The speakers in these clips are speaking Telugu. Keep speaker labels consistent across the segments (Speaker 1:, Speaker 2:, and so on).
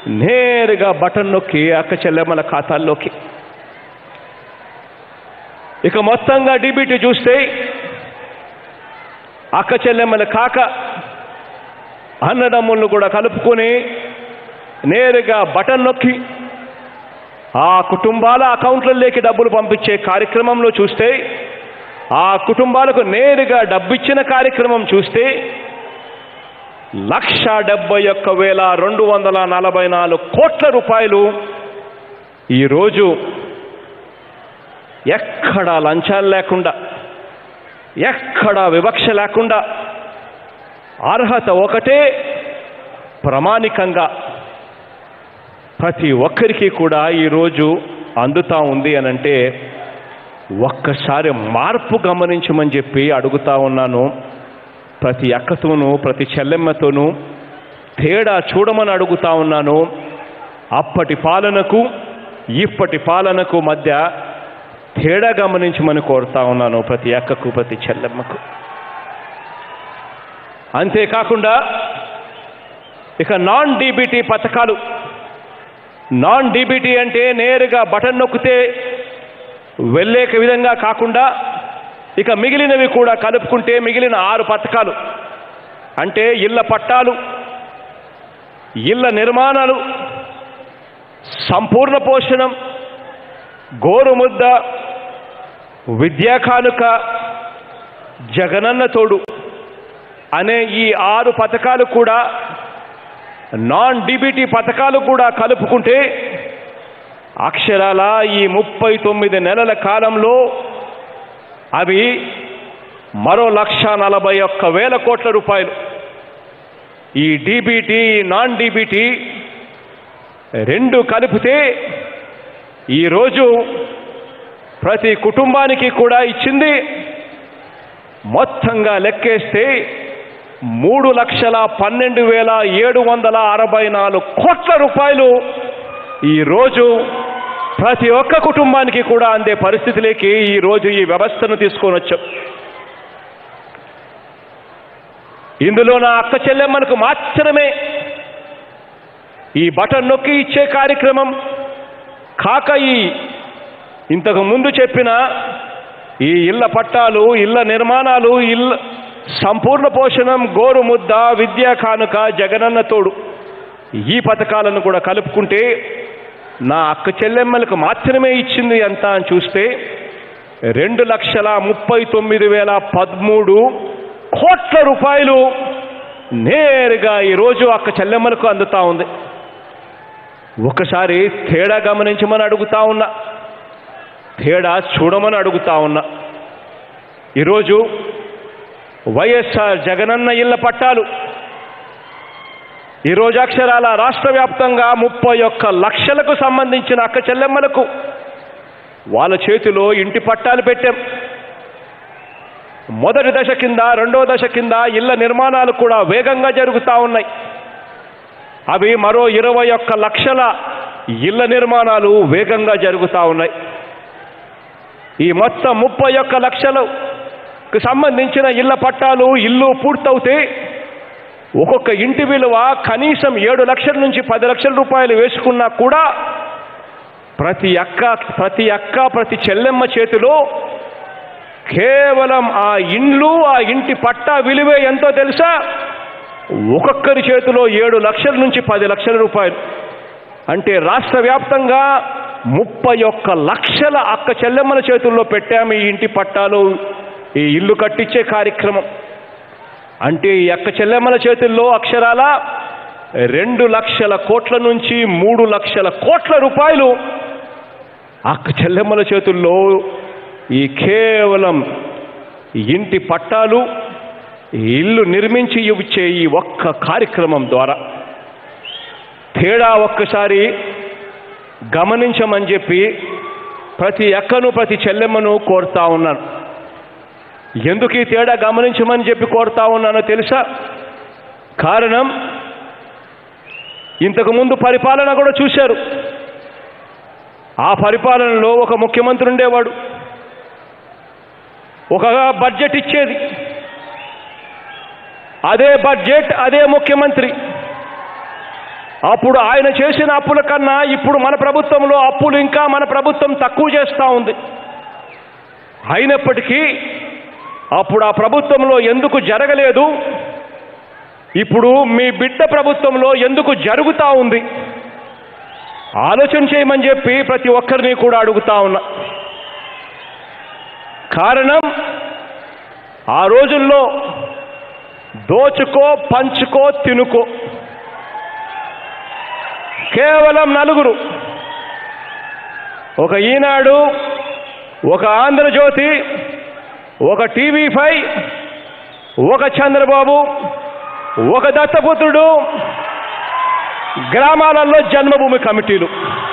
Speaker 1: నేరుగా బటన్ నొక్కి అక్క చెల్లెమ్మల ఖాతాల్లోకి ఇక మొత్తంగా డీబీటీ చూస్తే అక్క చెల్లెమ్మల కాక అన్నదమ్ములను కూడా కలుపుకొని నేరుగా బటన్ నొక్కి ఆ కుటుంబాల అకౌంట్లలోకి డబ్బులు పంపించే కార్యక్రమంలో చూస్తే ఆ కుటుంబాలకు నేరుగా డబ్బిచ్చిన కార్యక్రమం చూస్తే లక్ష డెబ్బై ఒక్క వేల రెండు వందల నలభై నాలుగు కోట్ల రూపాయలు ఈరోజు ఎక్కడ లంచాలు లేకుండా ఎక్కడ వివక్ష లేకుండా అర్హత ఒకటే ప్రామాణికంగా ప్రతి ఒక్కరికి కూడా ఈరోజు అందుతా ఉంది అనంటే ఒక్కసారి మార్పు గమనించమని చెప్పి అడుగుతా ఉన్నాను ప్రతి అక్కతోనూ ప్రతి చెల్లెమ్మతోనూ తేడా చూడమని అడుగుతా ఉన్నాను అప్పటి పాలనకు ఇప్పటి పాలనకు మధ్య తేడా గమనించమని కోరుతా ఉన్నాను ప్రతి అక్కకు ప్రతి చెల్లెమ్మకు అంతేకాకుండా ఇక నాన్ డీబీటీ పథకాలు నాన్ డీబీటీ అంటే నేరుగా బటన్ నొక్కితే వెళ్ళేక విధంగా కాకుండా ఇక మిగిలినవి కూడా కలుపుకుంటే మిగిలిన ఆరు పథకాలు అంటే ఇళ్ళ పట్టాలు ఇళ్ళ నిర్మాణాలు సంపూర్ణ పోషణం గోరుముద్ద విద్యా కానుక జగనన్న తోడు అనే ఈ ఆరు పథకాలు కూడా నాన్ డీబీటీ పథకాలు కూడా కలుపుకుంటే అక్షరాల ఈ ముప్పై తొమ్మిది నెలల కాలంలో అవి మరో లక్ష నలభై ఒక్క వేల కోట్ల రూపాయలు ఈ డీబీటీ నాన్ డీబీటీ రెండు కలిపితే ఈరోజు ప్రతి కుటుంబానికి కూడా ఇచ్చింది మొత్తంగా లెక్కేస్తే మూడు లక్షల పన్నెండు వేల ఏడు వందల అరవై నాలుగు కోట్ల రూపాయలు ఈరోజు ప్రతి ఒక్క కుటుంబానికి కూడా అందే పరిస్థితిలోకి ఈరోజు ఈ వ్యవస్థను తీసుకొని వచ్చాం ఇందులో నా అక్క చెల్లెమ్మలకు మాత్రమే ఈ బటన్ నొక్కి ఇచ్చే కార్యక్రమం కాక ఈ ఇంతకు ముందు చెప్పిన ఈ ఇళ్ల పట్టాలు ఇళ్ల నిర్మాణాలు ఇళ్ళ సంపూర్ణ పోషణం గోరు ముద్ద విద్యా కానుక జగనన్న తోడు ఈ పథకాలను కూడా కలుపుకుంటే నా అక్క చెల్లెమ్మలకు మాత్రమే ఇచ్చింది ఎంత అని చూస్తే రెండు లక్షల ముప్పై తొమ్మిది వేల పదమూడు కోట్ల రూపాయలు నేరుగా ఈరోజు అక్క చెల్లెమ్మలకు అందుతా ఉంది ఒకసారి తేడా గమనించమని అడుగుతా ఉన్నా తేడా చూడమని అడుగుతా ఉన్నా ఈరోజు వైఎస్ఆర్ జగనన్న ఇళ్ల పట్టాలు ఈరోజు అక్షరాల రాష్ట్ర వ్యాప్తంగా ముప్పై ఒక్క లక్షలకు సంబంధించిన అక్క చెల్లెమ్మలకు వాళ్ళ చేతిలో ఇంటి పట్టాలు పెట్టాం మొదటి దశ కింద రెండో దశ కింద ఇళ్ల నిర్మాణాలు కూడా వేగంగా జరుగుతూ ఉన్నాయి అవి మరో ఇరవై ఒక్క లక్షల ఇళ్ల నిర్మాణాలు వేగంగా జరుగుతూ ఉన్నాయి ఈ మొత్తం ముప్పై ఒక్క లక్షలకు సంబంధించిన ఇళ్ల పట్టాలు ఇల్లు పూర్తవుతే ఒక్కొక్క ఇంటి విలువ కనీసం ఏడు లక్షల నుంచి పది లక్షల రూపాయలు వేసుకున్నా కూడా ప్రతి అక్క ప్రతి అక్క ప్రతి చెల్లెమ్మ చేతిలో కేవలం ఆ ఇండ్లు ఆ ఇంటి పట్టా విలువే ఎంతో తెలుసా ఒక్కొక్కరి చేతిలో ఏడు లక్షల నుంచి పది లక్షల రూపాయలు అంటే రాష్ట్ర వ్యాప్తంగా ముప్పై ఒక్క లక్షల అక్క చెల్లెమ్మల చేతుల్లో పెట్టాము ఈ ఇంటి పట్టాలు ఈ ఇల్లు కట్టించే కార్యక్రమం అంటే ఈ అక్క చెల్లెమ్మల చేతుల్లో అక్షరాల రెండు లక్షల కోట్ల నుంచి మూడు లక్షల కోట్ల రూపాయలు అక్క చెల్లెమ్మల చేతుల్లో ఈ కేవలం ఇంటి పట్టాలు ఇల్లు నిర్మించి ఇచ్చే ఈ ఒక్క కార్యక్రమం ద్వారా తేడా ఒక్కసారి గమనించమని చెప్పి ప్రతి అక్కను ప్రతి చెల్లెమ్మను కోరుతా ఉన్నాను ఎందుకు ఈ తేడా గమనించమని చెప్పి కోరుతా ఉన్నానో తెలుసా కారణం ఇంతకుముందు పరిపాలన కూడా చూశారు ఆ పరిపాలనలో ఒక ముఖ్యమంత్రి ఉండేవాడు ఒక బడ్జెట్ ఇచ్చేది అదే బడ్జెట్ అదే ముఖ్యమంత్రి అప్పుడు ఆయన చేసిన అప్పుల కన్నా ఇప్పుడు మన ప్రభుత్వంలో అప్పులు ఇంకా మన ప్రభుత్వం తక్కువ చేస్తూ ఉంది అయినప్పటికీ అప్పుడు ఆ ప్రభుత్వంలో ఎందుకు జరగలేదు ఇప్పుడు మీ బిడ్డ ప్రభుత్వంలో ఎందుకు జరుగుతూ ఉంది ఆలోచన చేయమని చెప్పి ప్రతి ఒక్కరిని కూడా అడుగుతా ఉన్నా కారణం ఆ రోజుల్లో దోచుకో పంచుకో తినుకో కేవలం నలుగురు ఒక ఈనాడు ఒక ఆంధ్రజ్యోతి ఒక టీవీ ఫైవ్ ఒక చంద్రబాబు ఒక దత్తపుత్రుడు గ్రామాలలో జన్మభూమి కమిటీలు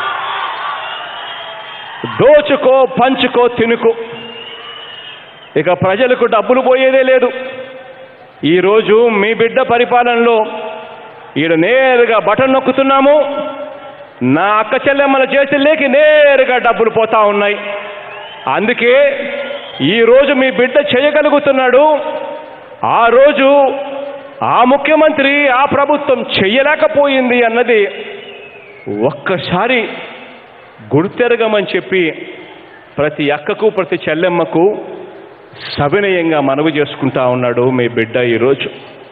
Speaker 1: దోచుకో పంచుకో తినుకో ఇక ప్రజలకు డబ్బులు పోయేదే లేదు ఈరోజు మీ బిడ్డ పరిపాలనలో ఈడ నేరుగా బటన్ నొక్కుతున్నాము నా అక్క చెల్లెమ్మల చేతుల్లోకి నేరుగా డబ్బులు పోతా ఉన్నాయి అందుకే ఈరోజు మీ బిడ్డ చేయగలుగుతున్నాడు ఆ రోజు ఆ ముఖ్యమంత్రి ఆ ప్రభుత్వం చెయ్యలేకపోయింది అన్నది ఒక్కసారి గుర్తెరగమని చెప్పి ప్రతి అక్కకు ప్రతి చెల్లెమ్మకు సవినయంగా మనవి చేసుకుంటా ఉన్నాడు మీ బిడ్డ ఈరోజు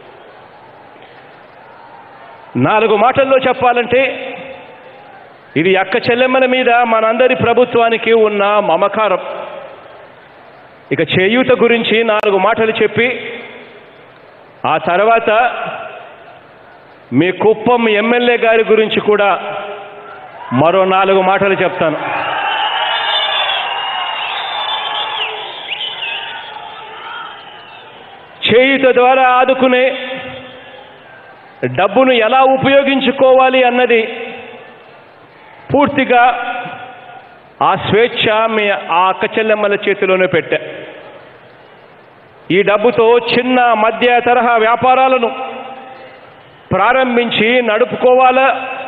Speaker 1: నాలుగు మాటల్లో చెప్పాలంటే ఇది అక్క చెల్లెమ్మల మీద మనందరి ప్రభుత్వానికి ఉన్న మమకారం ఇక చేయూత గురించి నాలుగు మాటలు చెప్పి ఆ తర్వాత మీ కుప్పం ఎమ్మెల్యే గారి గురించి కూడా మరో నాలుగు మాటలు చెప్తాను చేయుత ద్వారా ఆదుకునే డబ్బును ఎలా ఉపయోగించుకోవాలి అన్నది పూర్తిగా ఆ స్వేచ్ఛ మీ ఆ అక్క చెల్లెమ్మల చేతిలోనే పెట్టా ఈ డబ్బుతో చిన్న మధ్య తరహా వ్యాపారాలను ప్రారంభించి నడుపుకోవాలా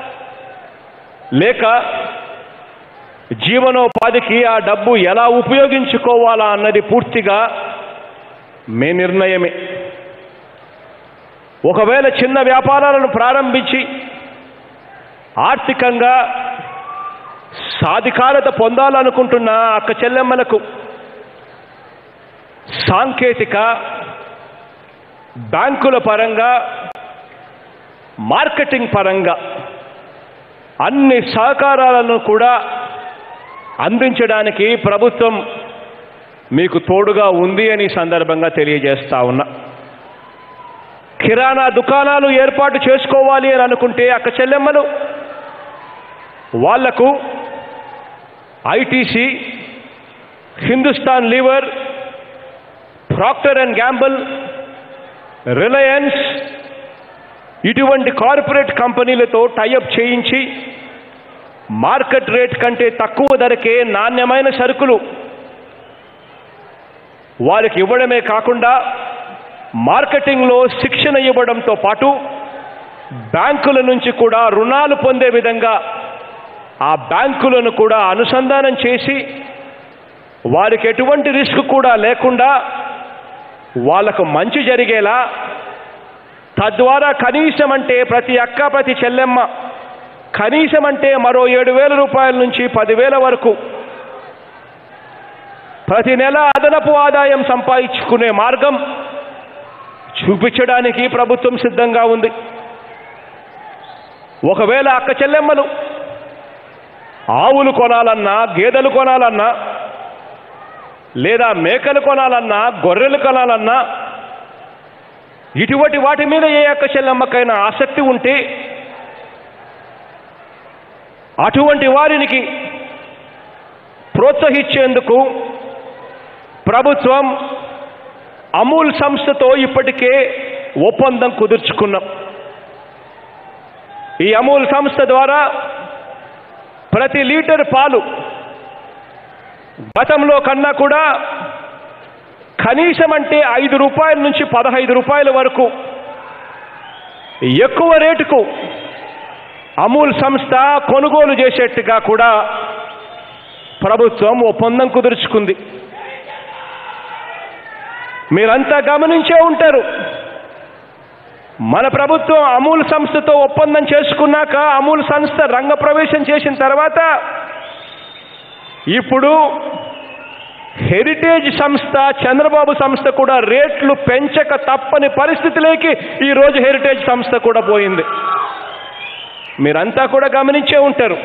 Speaker 1: లేక జీవనోపాధికి ఆ డబ్బు ఎలా ఉపయోగించుకోవాలా అన్నది పూర్తిగా మీ నిర్ణయమే ఒకవేళ చిన్న వ్యాపారాలను ప్రారంభించి ఆర్థికంగా సాధికారత పొందాలనుకుంటున్న అక్క చెల్లెమ్మలకు సాంకేతిక బ్యాంకుల పరంగా మార్కెటింగ్ పరంగా అన్ని సహకారాలను కూడా అందించడానికి ప్రభుత్వం మీకు తోడుగా ఉంది అని ఈ సందర్భంగా తెలియజేస్తా ఉన్నా కిరాణా దుకాణాలు ఏర్పాటు చేసుకోవాలి అని అనుకుంటే అక్క చెల్లెమ్మలు వాళ్లకు ITC Hindustan Lever Procter and Gamble Reliance ఇటువంటి కార్పొరేట్ కంపెనీలతో టైఅప్ చేయించి మార్కెట్ రేట్ కంటే తక్కువ ధరకే నాణ్యమైన సరుకులు వారికి ఇవ్వడమే కాకుండా మార్కెటింగ్లో శిక్షణ ఇవ్వడంతో పాటు బ్యాంకుల నుంచి కూడా రుణాలు పొందే విధంగా ఆ బ్యాంకులను కూడా అనుసంధానం చేసి వారికి ఎటువంటి రిస్క్ కూడా లేకుండా వాళ్లకు మంచి జరిగేలా తద్వారా కనీసం అంటే ప్రతి అక్క ప్రతి చెల్లెమ్మ కనీసం అంటే మరో ఏడు వేల రూపాయల నుంచి పదివేల వరకు ప్రతి నెల అదనపు ఆదాయం సంపాదించుకునే మార్గం చూపించడానికి ప్రభుత్వం సిద్ధంగా ఉంది ఒకవేళ అక్క చెల్లెమ్మలు ఆవులు కొనాలన్నా గేదెలు కొనాలన్నా లేదా మేకలు కొనాలన్నా గొర్రెలు కొనాలన్నా ఇటువంటి వాటి మీద ఏ అక్క చెల్లెమ్మకైనా ఆసక్తి ఉంటే అటువంటి వారికి ప్రోత్సహించేందుకు ప్రభుత్వం అమూల్ సంస్థతో ఇప్పటికే ఒప్పందం కుదుర్చుకున్నాం ఈ అమూల్ సంస్థ ద్వారా ప్రతి లీటర్ పాలు గతంలో కన్నా కూడా కనీసం అంటే ఐదు రూపాయల నుంచి పదహైదు రూపాయల వరకు ఎక్కువ రేటుకు అమూల్ సంస్థ కొనుగోలు చేసేట్టుగా కూడా ప్రభుత్వం ఒప్పందం కుదుర్చుకుంది మీరంతా గమనించే ఉంటారు మన ప్రభుత్వం అమూల్ సంస్థతో ఒప్పందం చేసుకున్నాక అమూల్ సంస్థ రంగప్రవేశం చేసిన తర్వాత ఇప్పుడు హెరిటేజ్ సంస్థ చంద్రబాబు సంస్థ కూడా రేట్లు పెంచక తప్పని పరిస్థితిలోకి ఈరోజు హెరిటేజ్ సంస్థ కూడా పోయింది మీరంతా కూడా గమనించే ఉంటారు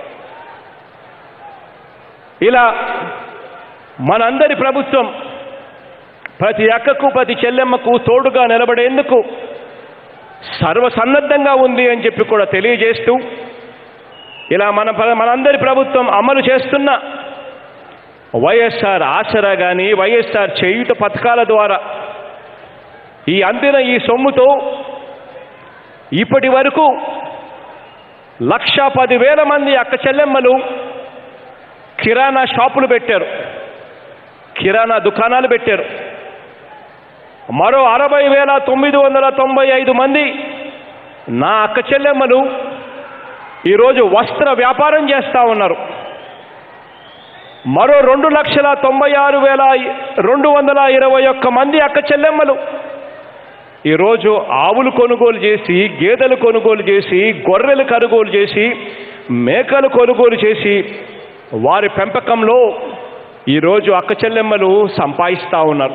Speaker 1: ఇలా మనందరి ప్రభుత్వం ప్రతి అక్కకు ప్రతి చెల్లెమ్మకు తోడుగా నిలబడేందుకు సర్వసన్నద్ధంగా ఉంది అని చెప్పి కూడా తెలియజేస్తూ ఇలా మన ప్ర- మనందరి ప్రభుత్వం అమలు చేస్తున్న వైఎస్ఆర్ ఆసరా కానీ వైఎస్ఆర్ చేయుట పథకాల ద్వారా ఈ అందిన ఈ సొమ్ముతో ఇప్పటి వరకు లక్ష పదివేల మంది అక్క చెల్లెమ్మలు కిరాణా షాపులు పెట్టారు కిరాణా దుకాణాలు పెట్టారు మరో అరవై వేల తొమ్మిది వందల తొంభై ఐదు మంది నా అక్క చెల్లెమ్మలు ఈరోజు వస్త్ర వ్యాపారం చేస్తూ ఉన్నారు మరో రెండు లక్షల తొంభై ఆరు వేల రెండు వందల ఇరవై ఒక్క మంది అక్క చెల్లెమ్మలు ఈరోజు ఆవులు కొనుగోలు చేసి గేదెలు కొనుగోలు చేసి గొర్రెలు కొనుగోలు చేసి మేకలు కొనుగోలు చేసి వారి పెంపకంలో ఈరోజు అక్క చెల్లెమ్మలు సంపాదిస్తూ ఉన్నారు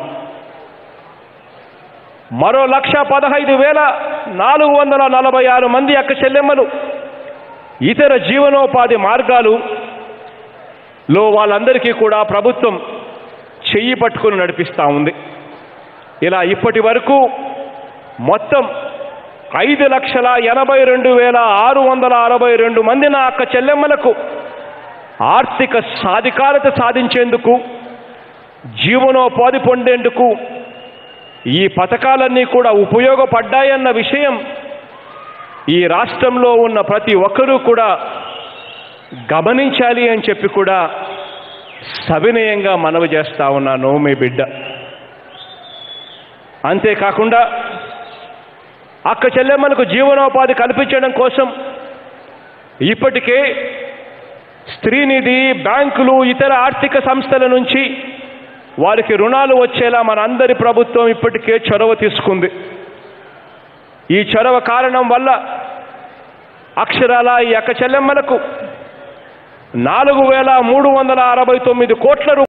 Speaker 1: మరో లక్ష పదహైదు వేల నాలుగు వందల నలభై ఆరు మంది అక్క చెల్లెమ్మలు ఇతర జీవనోపాధి మార్గాలు లో వాళ్ళందరికీ కూడా ప్రభుత్వం చెయ్యి పట్టుకుని నడిపిస్తూ ఉంది ఇలా ఇప్పటి వరకు మొత్తం ఐదు లక్షల ఎనభై రెండు వేల ఆరు వందల అరవై రెండు మంది నా అక్క చెల్లెమ్మలకు ఆర్థిక సాధికారత సాధించేందుకు జీవనోపాధి పొందేందుకు ఈ పథకాలన్నీ కూడా ఉపయోగపడ్డాయన్న విషయం ఈ రాష్ట్రంలో ఉన్న ప్రతి ఒక్కరూ కూడా గమనించాలి అని చెప్పి కూడా సవినయంగా మనవి చేస్తా ఉన్నాను మీ బిడ్డ అంతేకాకుండా అక్క చెల్లెమ్మలకు జీవనోపాధి కల్పించడం కోసం ఇప్పటికే స్త్రీనిధి బ్యాంకులు ఇతర ఆర్థిక సంస్థల నుంచి వారికి రుణాలు వచ్చేలా మనందరి ప్రభుత్వం ఇప్పటికే చొరవ తీసుకుంది ఈ చొరవ కారణం వల్ల అక్షరాల ఈ అక్క చెల్లెమ్మలకు నాలుగు వేల మూడు వందల అరవై తొమ్మిది కోట్ల రూపాయలు